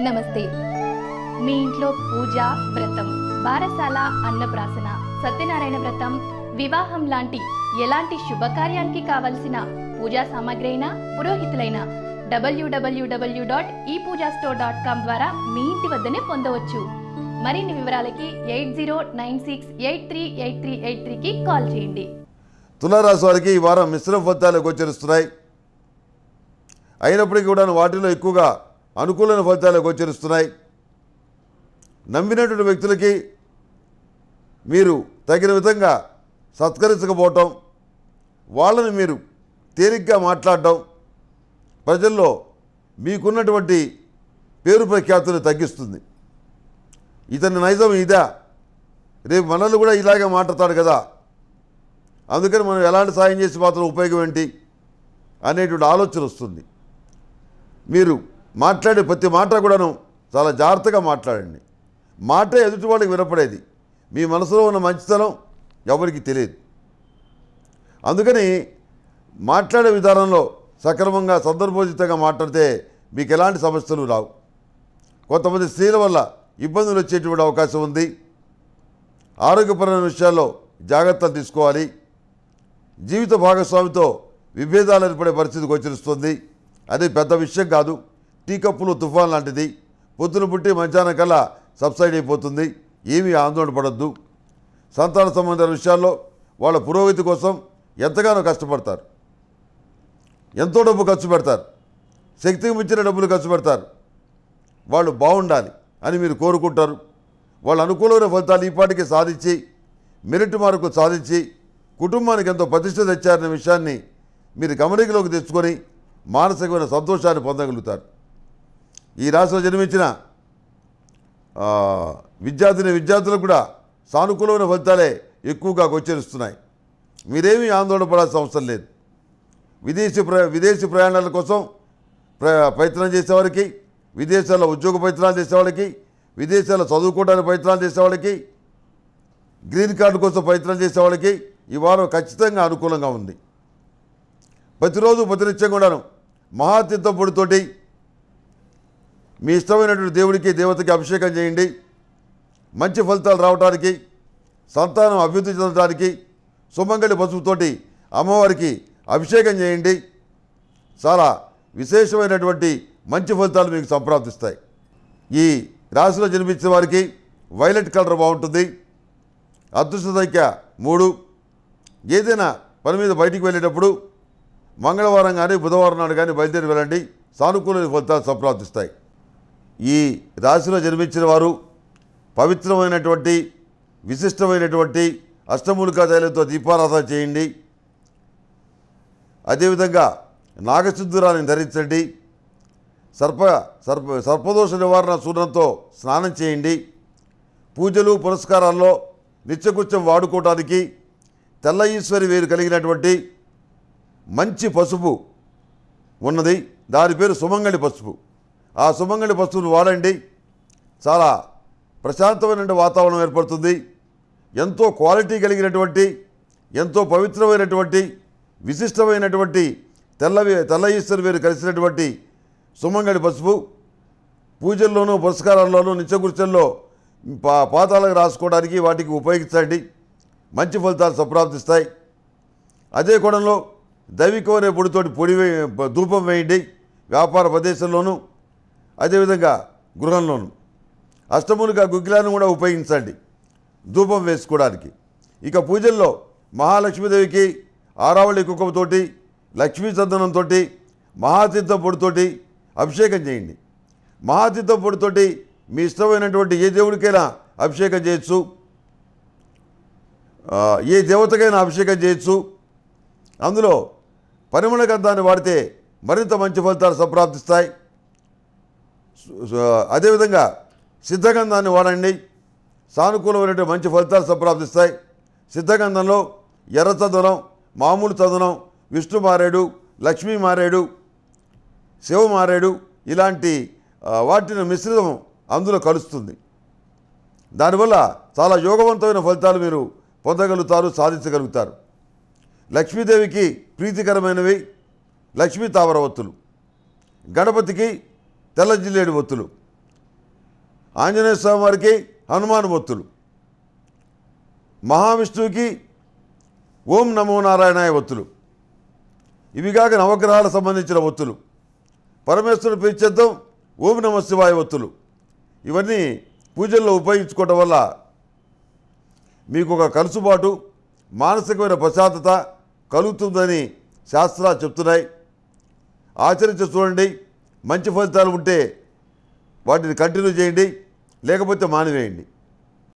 నమస్తే మీ ఇంట్లో పూజ వ్రతం బారసాల అన్నప్రాసన సత్యనారాయణ వ్రతం వివాహం లాంటి ఎలాంటి శుభకార్యానికి కావలసిన పూజా సామాగ్రి అయినా పురోహితులైన డబ్ల్యూడబ్ల్యూడబ్ల్యూ డాట్ ఈ పూజా స్టోర్ డాట్ కామ్ ద్వారా మీ ఇంటి వద్దనే పొందవచ్చు మరిన్ని వివరాలకి eight zero nine six eight three eight three eight త్రీకి కాల్ చేయండి తులారాశి వారికి ఈ వారం మిశ్రమ ఫలితాలు గోచరిస్తున్నాయి అయినప్పటికీ కూడా వాటిలో ఎక్కువగా అనుకూలమైన ఫలితాలు గోచరిస్తున్నాయి నమ్మినటువంటి వ్యక్తులకి మీరు తగిన విధంగా సత్కరించకపోవటం వాళ్ళని మీరు తేలిగ్గా మాట్లాడటం ప్రజల్లో మీకున్నటువంటి పేరు ప్రఖ్యాతులు తగ్గిస్తుంది ఇతని నైజం ఇదా రేపు మనల్ని కూడా ఇలాగే మాట్లాడతాడు కదా అందుకని మనం ఎలాంటి సాయం చేసి మాత్రం ఉపయోగం ఏంటి అనేటువంటి ఆలోచన వస్తుంది మీరు మాట్లాడే ప్రతి మాట కూడాను చాలా జాగ్రత్తగా మాట్లాడండి మాట ఎదుటి వాళ్ళకి వినపడేది మీ మనసులో ఉన్న మంచితనం ఎవరికి తెలియదు అందుకని మాట్లాడే విధానంలో సక్రమంగా సందర్భోచితంగా మాట్లాడితే మీకు ఎలాంటి సమస్యలు రావు కొంతమంది స్త్రీల వల్ల ఇబ్బందులు వచ్చేటువంటి అవకాశం ఉంది ఆరోగ్యపరమైన విషయాల్లో జాగ్రత్తలు తీసుకోవాలి జీవిత భాగస్వామితో విభేదాలు ఏర్పడే పరిస్థితి గోచరిస్తుంది అది పెద్ద విషయం కాదు టీ కప్పులు తుఫాన్ లాంటిది పొద్దున పుట్టి మధ్యాహ్నం కల్లా సబ్సైడ్ అయిపోతుంది ఏమీ ఆందోళన పడద్దు సంతాన సంబంధ విషయాల్లో వాళ్ళ పురోగతి కోసం ఎంతగానో కష్టపడతారు ఎంతో డబ్బు ఖర్చు పెడతారు శక్తికి మించిన డబ్బులు ఖర్చు పెడతారు వాళ్ళు బాగుండాలి అని మీరు కోరుకుంటారు వాళ్ళు అనుకూలమైన ఫలితాలు ఈ పాటికి సాధించి మెరిట్ మార్కు సాధించి కుటుంబానికి ఎంతో ప్రతిష్ట తెచ్చారనే విషయాన్ని మీరు గమనికలోకి తెచ్చుకొని మానసికమైన సంతోషాన్ని పొందగలుగుతారు ఈ రాశిలో జన్మించిన ఆ, విద్యార్థిని విద్యార్థులకు కూడా సానుకూలమైన ఫలితాలే ఎక్కువగా గోచరిస్తున్నాయి మీరేమీ ఆందోళన పడాల్సిన అవసరం లేదు విదేశీ ప్ర విదేశీ ప్రయాణాల కోసం ప్ర ప్రయత్నం చేసేవారికి విదేశాల్లో ఉద్యోగ ప్రయత్నాలు చేసేవాళ్ళకి విదేశాల్లో చదువుకోవడానికి ప్రయత్నాలు చేసేవాళ్ళకి గ్రీన్ కార్డు కోసం ప్రయత్నం చేసేవాళ్ళకి ఈ వారం ఖచ్చితంగా అనుకూలంగా ఉంది ప్రతిరోజు ప్రతినిత్యం కూడాను మహాతీర్థం పొడితోటి మీ ఇష్టమైనటువంటి దేవుడికి దేవతకి అభిషేకం చేయండి మంచి ఫలితాలు రావడానికి సంతానం అభివృద్ధి చెందడానికి సుమంగళి పసుపుతోటి అమ్మవారికి అభిషేకం చేయండి చాలా విశేషమైనటువంటి మంచి ఫలితాలు మీకు సంప్రాప్తిస్తాయి ఈ రాశిలో జన్మించిన వారికి వైలెట్ కలర్ బాగుంటుంది అదృష్ట సంఖ్య మూడు ఏదైనా పని మీద బయటికి వెళ్ళేటప్పుడు మంగళవారం కానీ బుధవారం నాడు కానీ బయలుదేరి వెళ్ళండి సానుకూల ఫలితాలు సంప్రాప్తిస్తాయి ఈ రాశిలో జన్మించిన వారు పవిత్రమైనటువంటి విశిష్టమైనటువంటి అష్టమూలికా తైలంతో దీపారాధన చేయండి అదేవిధంగా నాగసింధురాన్ని ధరించండి సర్ప సర్ప సర్పదోష నివారణ సూర్యంతో స్నానం చేయండి పూజలు పురస్కారాల్లో నిత్యకృత్యం వాడుకోవడానికి తెల్ల ఈశ్వరి వేరు కలిగినటువంటి మంచి పసుపు ఉన్నది దాని పేరు సుమంగళి పసుపు ఆ సుమంగళి పసుపును వాడండి చాలా ప్రశాంతమైన వాతావరణం ఏర్పడుతుంది ఎంతో క్వాలిటీ కలిగినటువంటి ఎంతో పవిత్రమైనటువంటి విశిష్టమైనటువంటి తెల్లవి తెల్ల ఈశ్వరి వేరు కలిసినటువంటి సుమంగళి పసుపు పూజల్లోనూ పురస్కారాల్లోనూ నిత్యకృత్యంలో పా పాతాలకు రాసుకోవడానికి వాటికి ఉపయోగించండి మంచి ఫలితాలు సంప్రాప్తిస్తాయి అదే కోణంలో దైవికం అనే పొడితోటి పొడి వే ధూపం వేయండి వ్యాపార ప్రదేశంలోనూ అదేవిధంగా గృహంలోనూ అష్టములుగా గుగ్గిలాన్ని కూడా ఉపయోగించండి ధూపం వేసుకోవడానికి ఇక పూజల్లో మహాలక్ష్మీదేవికి ఆరావళి కుక్కతోటి లక్ష్మీ చందనంతో మహాతీర్థం పొడితోటి అభిషేకం చేయండి మహాతీర్థం పొడితోటి మీ ఇష్టమైనటువంటి ఏ దేవుడికైనా అభిషేకం చేయొచ్చు ఆ, ఏ దేవతకైనా అభిషేకం చేయొచ్చు అందులో పరిమళ గంధాన్ని వాడితే మరింత మంచి ఫలితాలు సంప్రాప్తిస్తాయి సు- సు- అదేవిధంగా సిద్ధగంధాన్ని వాడండి సానుకూలమైనటువంటి మంచి ఫలితాలు సంప్రాప్తిస్తాయి సిద్ధగంధంలో ఎర్ర చందనం మామూలు చందనం విష్ణు మారేడు లక్ష్మీ మారేడు శివ మారేడు ఇలాంటి ఆ, వాటిని మిశ్రితం అందులో కలుస్తుంది దానివల్ల చాలా యోగవంతమైన ఫలితాలు మీరు పొందగలుగుతారు సాధించగలుగుతారు లక్ష్మీదేవికి ప్రీతికరమైనవి లక్ష్మీ తామర ఒత్తులు గణపతికి తెల్ల జిల్లేడు ఒత్తులు ఆంజనేయ స్వామి వారికి హనుమాన్ ఒత్తులు మహావిష్ణువుకి ఓం నమో నారాయణాయ ఒత్తులు ఇవి కాక నవగ్రహాలకు సంబంధించిన ఒత్తులు పరమేశ్వరుని ప్రీత్యర్థం ఓం నమ శివాయ ఒత్తులు ఇవన్నీ పూజల్లో ఉపయోగించుకోవటం వల్ల మీకు ఒక కలుసుబాటు మానసికమైన ప్రశాంతత కలుగుతుందని శాస్త్రాలు చెప్తున్నాయి ఆచరించి చూడండి మంచి ఫలితాలు ఉంటే వాటిని కంటిన్యూ చేయండి లేకపోతే మానివేయండి